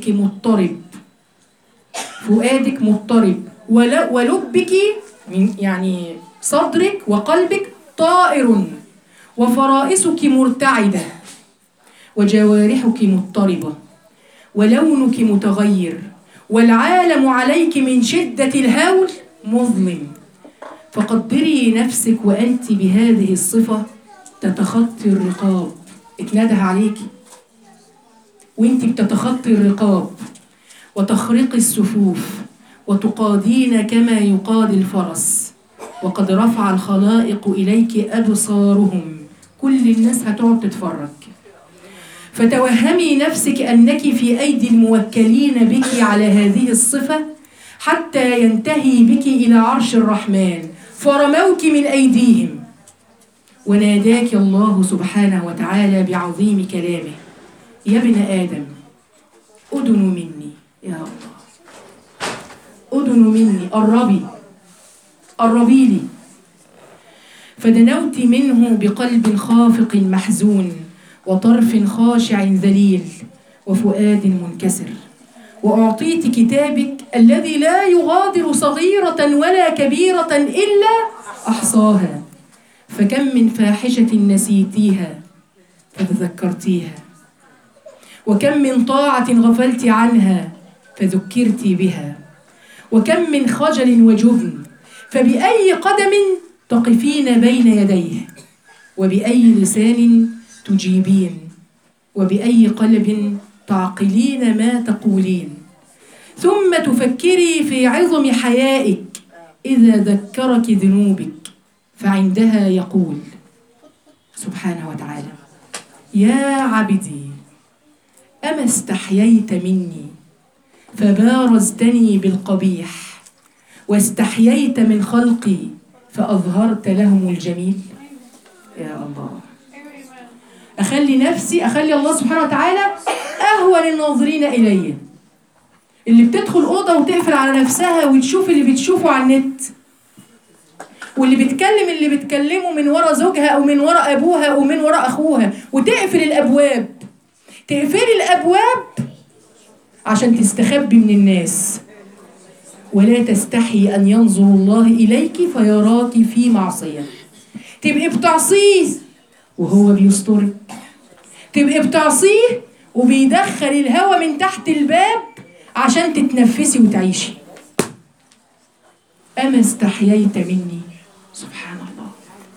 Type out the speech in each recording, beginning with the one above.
فؤادك مضطرب فؤادك مضطرب ول- ولبك من يعني صدرك وقلبك طائر وفرائسك مرتعدة وجوارحك مضطربة ولونك متغير والعالم عليك من شدة الهول مظلم فقدري نفسك وأنت بهذه الصفة تتخطي الرقاب اتنده عليكي وانت بتتخطي الرقاب وتخرقي الصفوف وتقادين كما يقاد الفرس وقد رفع الخلائق إليك أبصارهم كل الناس هتقعد تتفرج فتوهمي نفسك أنك في أيدي الموكلين بك على هذه الصفة حتى ينتهي بك إلى عرش الرحمن فرموك من أيديهم وناداك الله سبحانه وتعالى بعظيم كلامه يا ابن آدم أدن مني يا الله أدن مني قربي قربي لي فدنوت منه بقلب خافق محزون وطرف خاشع ذليل وفؤاد منكسر وأعطيت كتابك الذي لا يغادر صغيرة ولا كبيرة إلا أحصاها فكم من فاحشة نسيتيها فتذكرتيها وكم من طاعة غفلت عنها فذكرت بها وكم من خجل وجبن فبأي قدم تقفين بين يديه وبأي لسان تجيبين وبأي قلب تعقلين ما تقولين ثم تفكري في عظم حيائك إذا ذكرك ذنوبك فعندها يقول سبحانه وتعالى يا عبدي أما استحييت مني فبارزتني بالقبيح واستحييت من خلقي فأظهرت لهم الجميل يا الله أخلي نفسي أخلي الله سبحانه وتعالى أهون الناظرين إلي اللي بتدخل أوضة وتقفل على نفسها وتشوف اللي بتشوفه على النت واللي بتكلم اللي بتكلمه من ورا زوجها أو من ورا أبوها أو من ورا أخوها وتقفل الأبواب تقفلي الأبواب عشان تستخبي من الناس ولا تستحي أن ينظر الله إليك فيراك في معصية تبقي بتعصيه وهو بيسترك تبقي بتعصيه وبيدخل الهوا من تحت الباب عشان تتنفسي وتعيشي أما استحييت مني سبحان الله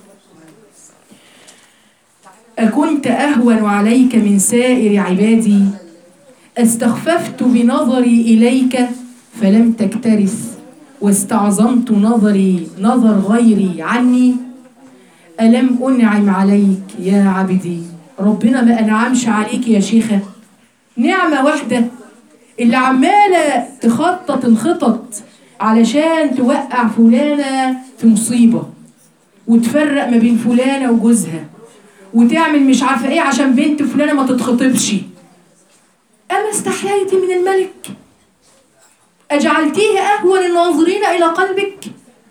أكنت أهون عليك من سائر عبادي استخففت بنظري إليك فلم تكترث واستعظمت نظري نظر غيري عني ألم أنعم عليك يا عبدي ربنا ما أنعمش عليك يا شيخة نعمة واحدة اللي عمالة تخطط الخطط علشان توقع فلانة في مصيبة وتفرق ما بين فلانة وجوزها وتعمل مش عارفة ايه عشان بنت فلانة ما تتخطبش أما استحييت من الملك أجعلتيه أهون الناظرين إلى قلبك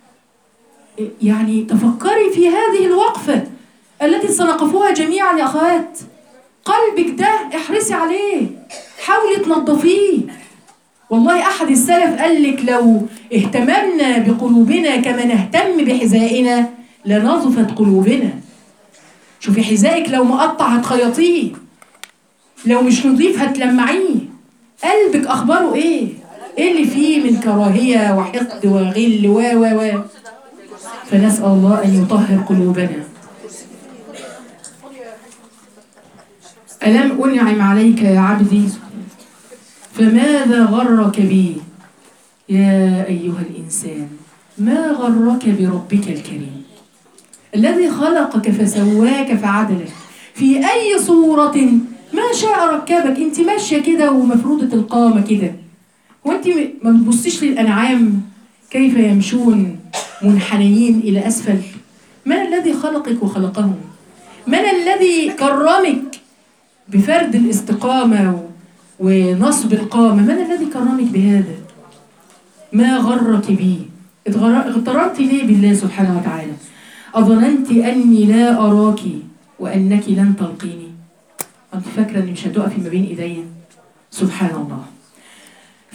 يعني تفكري في هذه الوقفة التي سنقفوها جميعا يا أخوات قلبك ده احرصي عليه حاولي تنظفيه والله أحد السلف قال لك لو اهتممنا بقلوبنا كما نهتم بحذائنا لنظفت قلوبنا شوفي حذائك لو مقطع هتخيطيه لو مش نظيف هتلمعيه قلبك أخباره إيه؟ إيه اللي فيه من كراهية وحقد وغل و و و فنسأل الله أن يطهر قلوبنا ألم أنعم عليك يا عبدي فماذا غرك بي يا أيها الإنسان ما غرك بربك الكريم الذي خلقك فسواك فعدلك في أي صورة ما شاء ركبك انت ماشية كده ومفروضة القامة كده وانت ما بتبصيش للأنعام كيف يمشون منحنيين إلى أسفل من الذي خلقك وخلقهم من الذي كرمك بفرد الاستقامة ونصب القامة من الذي كرمك بهذا ما غرك بي اغتررت ليه بالله سبحانه وتعالى أظننت أني لا أراك وأنك لن تلقيني أنت فاكرة أني مش هتقفي ما بين إيديا سبحان الله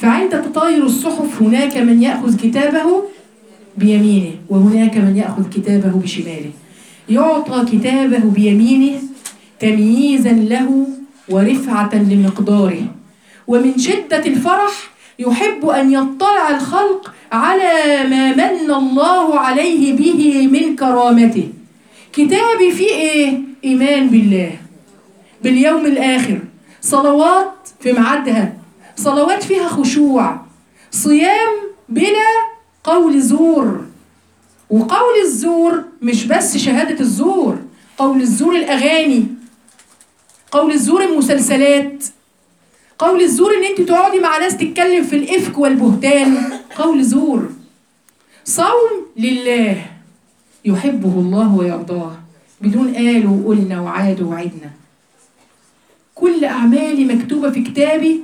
فعند تطاير الصحف هناك من يأخذ كتابه بيمينه وهناك من يأخذ كتابه بشماله يعطى كتابه بيمينه تمييزا له ورفعة لمقداره ومن شدة الفرح يحب أن يطلع الخلق على ما من الله عليه به من كرامته كتابي فيه إيه؟ إيمان بالله باليوم الآخر صلوات في ميعادها صلوات فيها خشوع صيام بلا قول زور وقول الزور مش بس شهادة الزور قول الزور الأغاني قول الزور المسلسلات قول الزور ان انت تقعدي مع ناس تتكلم في الافك والبهتان قول زور صوم لله يحبه الله ويرضاه بدون قال وقلنا وعاد وعدنا كل أعمالي مكتوبة في كتابي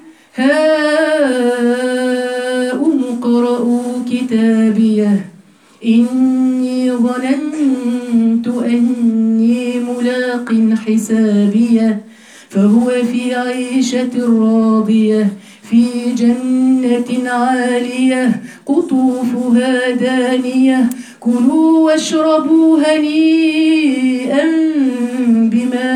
هاؤم اقرءوا كتابيه إني ظننت أني ملاق حسابيه فهو في عيشة راضية في جنة عالية قطوفها دانية كلوا واشربوا هنيئا بما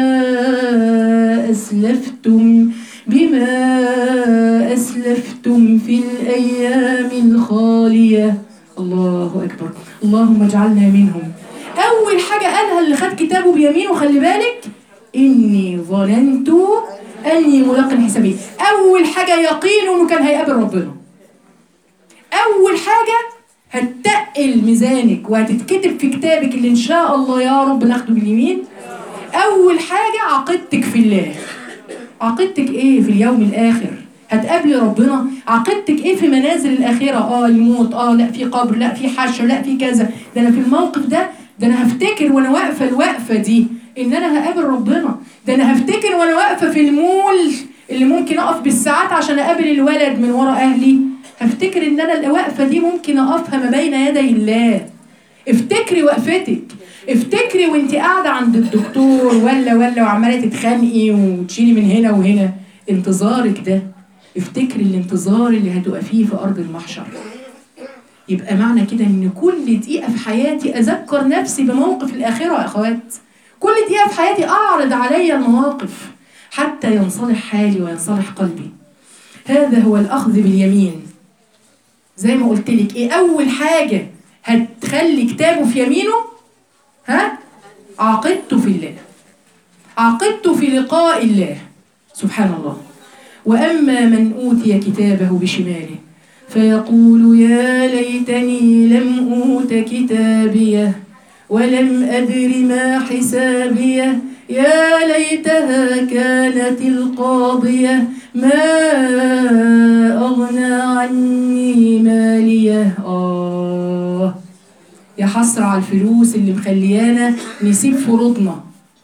أسلفتم بما أسلفتم في الأيام الخالية الله أكبر اللهم اجعلنا منهم أول حاجة قالها اللي خد كتابه بيمينه خلي بالك إني ظننت أني ملاق حسابي أول حاجة يقين إنه كان هيقابل ربنا أول حاجة هتتقل ميزانك وهتتكتب في كتابك اللي إن شاء الله يا رب ناخده باليمين أول حاجة عقيدتك في الله عقيدتك إيه في اليوم الآخر هتقابلي ربنا عقيدتك ايه في منازل الاخره اه الموت اه لا في قبر لا في حشر لا في كذا ده انا في الموقف ده ده انا هفتكر وانا واقفه الوقفه دي ان انا هقابل ربنا ده انا هفتكر وانا واقفه في المول اللي ممكن اقف بالساعات عشان اقابل الولد من ورا اهلي هفتكر ان انا الوقفه دي ممكن اقفها ما بين يدي الله افتكري وقفتك افتكري وانت قاعده عند الدكتور ولا ولا وعماله تتخانقي وتشيلي من هنا وهنا انتظارك ده افتكري الانتظار اللي هتقفيه في ارض المحشر يبقى معنى كده ان كل دقيقه في حياتي اذكر نفسي بموقف الاخره يا اخوات كل دقيقه في حياتي اعرض علي المواقف حتى ينصلح حالي وينصلح قلبي هذا هو الاخذ باليمين زي ما قلت لك ايه اول حاجه هتخلي كتابه في يمينه ها عقدته في الله عقدته في لقاء الله سبحان الله وأما من أوتي كتابه بشماله فيقول يا ليتني لم أوت كتابيه ولم أدر ما حسابيه يا ليتها كانت القاضية ما أغنى عني ماليه آه يا حسرة على الفلوس اللي مخليانا نسيب فروضنا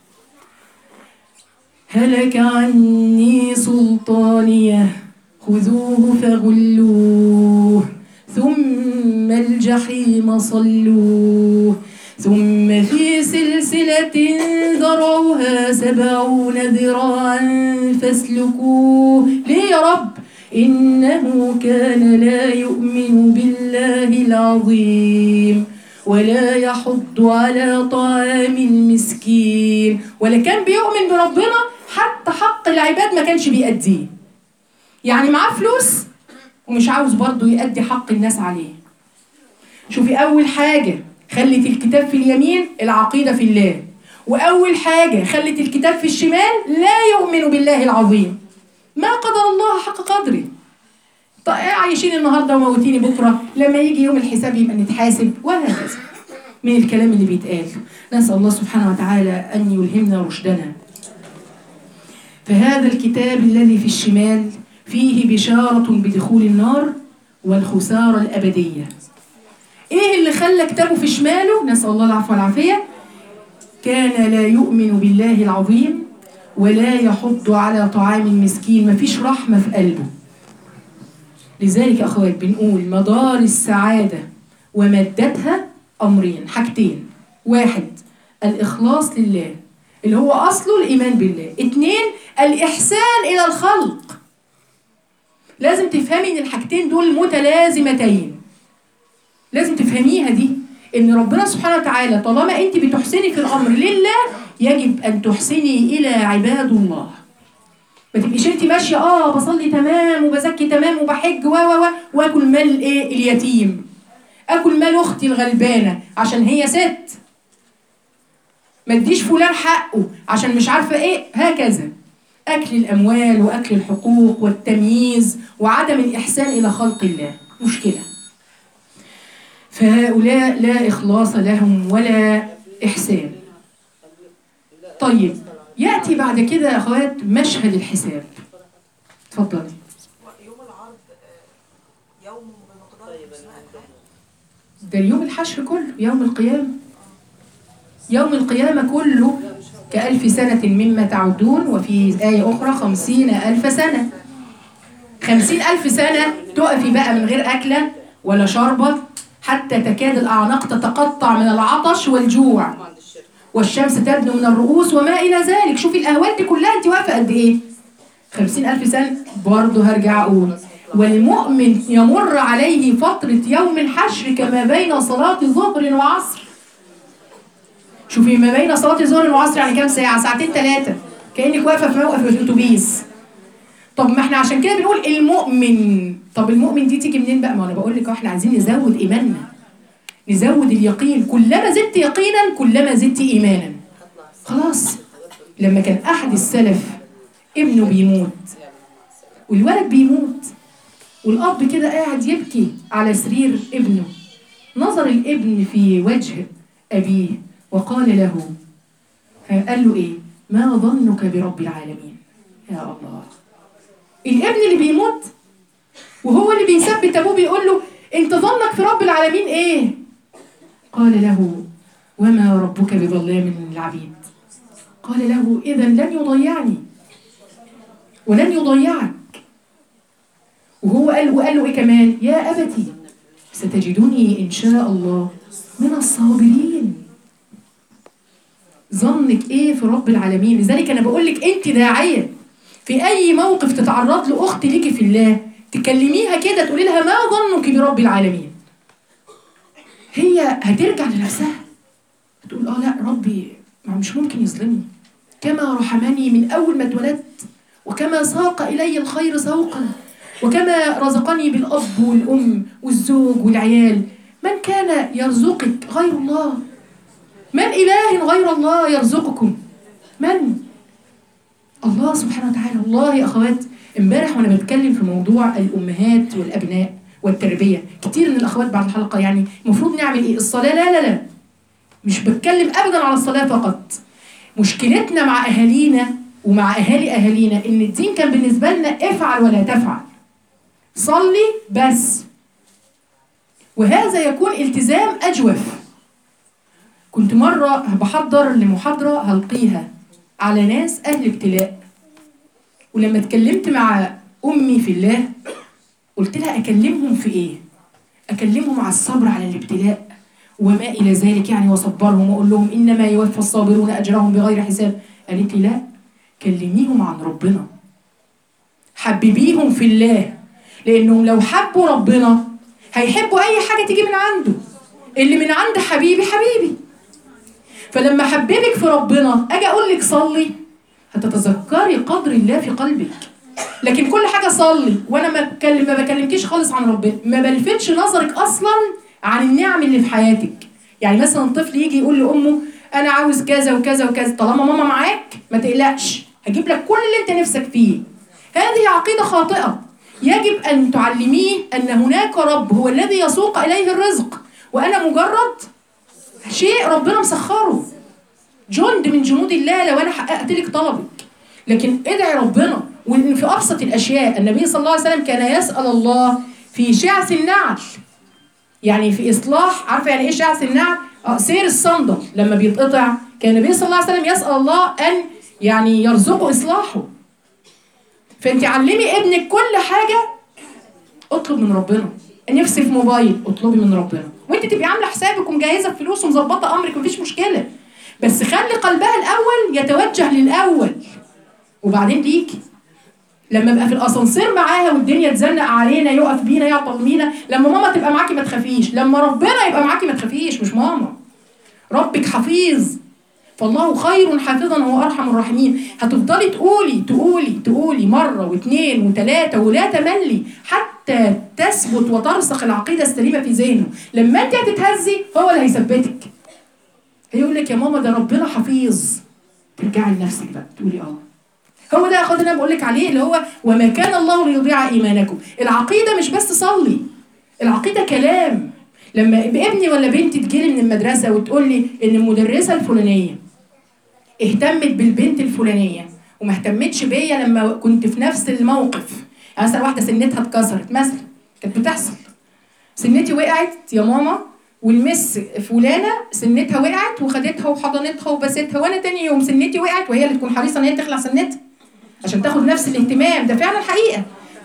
هلك عني سلطانيه خذوه فغلوه ثم الجحيم صلوه ثم في سلسلة ذرعها سبعون ذراعا فاسلكوه ليه يا رب إنه كان لا يؤمن بالله العظيم ولا يحض على طعام المسكين ولا كان بيؤمن بربنا حتى حق العباد ما كانش بيأديه يعني معاه فلوس ومش عاوز برضه يأدي حق الناس عليه شوفي أول حاجة خلت الكتاب في اليمين العقيدة في الله وأول حاجة خلت الكتاب في الشمال لا يؤمن بالله العظيم ما قدر الله حق قدره طيب عايشين النهارده وموتيني بكره لما يجي يوم الحساب يبقى نتحاسب وهكذا من الكلام اللي بيتقال نسأل الله سبحانه وتعالى أن يلهمنا رشدنا فهذا الكتاب الذي في الشمال فيه بشارة بدخول النار والخسارة الأبدية إيه اللي خلى كتابه في شماله نسأل الله العفو والعافية كان لا يؤمن بالله العظيم ولا يحض على طعام المسكين مفيش رحمة في قلبه لذلك أخوات بنقول مدار السعادة ومادتها أمرين حاجتين واحد الإخلاص لله اللي هو أصله الإيمان بالله اتنين الإحسان إلى الخلق لازم تفهمي ان الحاجتين دول متلازمتين لازم تفهميها دي ان ربنا سبحانه وتعالى طالما انت بتحسني في الامر لله يجب ان تحسني الى عباد الله ما تبقيش انت ماشيه اه بصلي تمام وبزكي تمام وبحج و و و واكل مال ايه اليتيم اكل مال اختي الغلبانه عشان هي ست ما اديش فلان حقه عشان مش عارفه ايه هكذا اكل الاموال واكل الحقوق والتمييز وعدم الاحسان الى خلق الله مشكله فهؤلاء لا اخلاص لهم ولا احسان طيب ياتي بعد كده يا اخوات مشهد الحساب اتفضلي يوم العرض آه، يوم بمقدار 50 ألف ده اليوم الحشر كله يوم القيامة يوم القيامة كله كألف سنة مما تعدون وفي آية أخرى خمسين ألف سنة خمسين ألف سنة تقفي بقى من غير أكلة ولا شربة حتى تكاد الأعناق تتقطع من العطش والجوع والشمس تدنو من الرؤوس وما إلى ذلك شوفي الأهوال دي كلها أنت واقفة قد إيه خمسين ألف سنة برضه هرجع أقول والمؤمن يمر عليه فترة يوم الحشر كما بين صلاة ظهر وعصر شوفي ما بين صلاة الظهر وعصر يعني كام ساعة؟ ساعتين ثلاثة كأنك واقفة في موقف الأتوبيس طب ما احنا عشان كده بنقول المؤمن طب المؤمن دي تيجي منين بقى؟ ما انا بقول لك اهو احنا عايزين نزود ايماننا نزود اليقين كلما زدت يقينا كلما زدت ايمانا خلاص لما كان احد السلف ابنه بيموت والولد بيموت والاب كده قاعد يبكي على سرير ابنه نظر الابن في وجه ابيه وقال له قال له ايه ما ظنك برب العالمين يا الله الابن اللي بيموت وهو اللي بيثبت ابوه بيقول له انت ظنك في رب العالمين ايه قال له وما ربك بظلام للعبيد قال له اذا لن يضيعني ولن يضيعك وهو قال وقال له ايه كمان يا ابتي ستجدني ان شاء الله من الصابرين ظنك ايه في رب العالمين لذلك انا بقول لك انت داعيه في اي موقف تتعرض له اخت ليكي في الله تكلميها كده تقولي لها ما ظنك برب العالمين هي هترجع لنفسها تقول اه لا ربي ما مش ممكن يظلمني كما رحمني من اول ما اتولدت وكما ساق الي الخير سوقا وكما رزقني بالاب والام والزوج والعيال من كان يرزقك غير الله من اله غير الله يرزقكم من الله سبحانه وتعالى الله يا اخوات امبارح وانا بتكلم في موضوع الامهات والابناء والتربيه كتير من الاخوات بعد الحلقه يعني المفروض نعمل ايه الصلاه لا لا لا مش بتكلم ابدا على الصلاه فقط مشكلتنا مع اهالينا ومع اهالي اهالينا ان الدين كان بالنسبه لنا افعل ولا تفعل صلي بس وهذا يكون التزام اجوف كنت مره بحضر لمحاضره هلقيها على ناس اهل ابتلاء ولما اتكلمت مع امي في الله قلت لها اكلمهم في ايه اكلمهم على الصبر على الابتلاء وما الى ذلك يعني وصبرهم واقول لهم انما يوفى الصابرون اجرهم بغير حساب قالت لي لا كلميهم عن ربنا حببيهم في الله لانهم لو حبوا ربنا هيحبوا اي حاجه تيجي من عنده اللي من عند حبيبي حبيبي فلما حببك في ربنا اجي اقول لك صلي هتتذكري قدر الله في قلبك لكن كل حاجه صلي وانا ما بكلم ما بكلمكيش خالص عن ربنا ما بلفتش نظرك اصلا عن النعم اللي في حياتك يعني مثلا طفل يجي يقول لامه انا عاوز كذا وكذا وكذا طالما ماما معاك ما تقلقش هجيب لك كل اللي انت نفسك فيه هذه عقيده خاطئه يجب ان تعلميه ان هناك رب هو الذي يسوق اليه الرزق وانا مجرد شيء ربنا مسخره جند من جنود الله لو انا حققت لك طلبك لكن ادعي ربنا وان في ابسط الاشياء النبي صلى الله عليه وسلم كان يسال الله في شعث النعل يعني في اصلاح عارفه يعني ايه شعث النعل اه سير الصندل لما بيتقطع كان النبي صلى الله عليه وسلم يسال الله ان يعني يرزقه اصلاحه فانت علمي ابنك كل حاجه اطلب من ربنا نفسي في موبايل اطلبي من ربنا وانت تبقي عامله حسابك ومجهزه فلوس ومظبطه امرك مفيش مشكله بس خلي قلبها الاول يتوجه للاول وبعدين ليكي لما ابقى في الاسانسير معاها والدنيا تزنق علينا يقف بينا يعطل بينا لما ماما تبقى معاكي ما تخافيش لما ربنا يبقى معاكي ما تخافيش مش ماما ربك حفيظ فالله خير حافظا وهو ارحم الراحمين هتفضلي تقولي تقولي تقولي مره واثنين وثلاثه ولا تملي حتى تثبت وترسخ العقيده السليمه في ذهنه لما انت هتتهزي هو اللي هيثبتك هيقول لك يا ماما ده ربنا حفيظ ترجعي لنفسك بقى تقولي اه هو ده يا اخواتي اللي انا بقول لك عليه اللي هو وما كان الله ليضيع ايمانكم العقيده مش بس تصلي العقيده كلام لما ابني ولا بنتي تجيلي من المدرسه وتقول لي ان المدرسه الفلانيه اهتمت بالبنت الفلانيه وما اهتمتش بيا لما كنت في نفس الموقف يعني مثلا واحده سنتها اتكسرت مثلا كانت بتحصل سنتي وقعت يا ماما والمس فلانه سنتها وقعت وخدتها وحضنتها وبستها وانا تاني يوم سنتي وقعت وهي اللي تكون حريصه ان هي تخلع سنتها عشان تاخد نفس الاهتمام ده فعلا حقيقه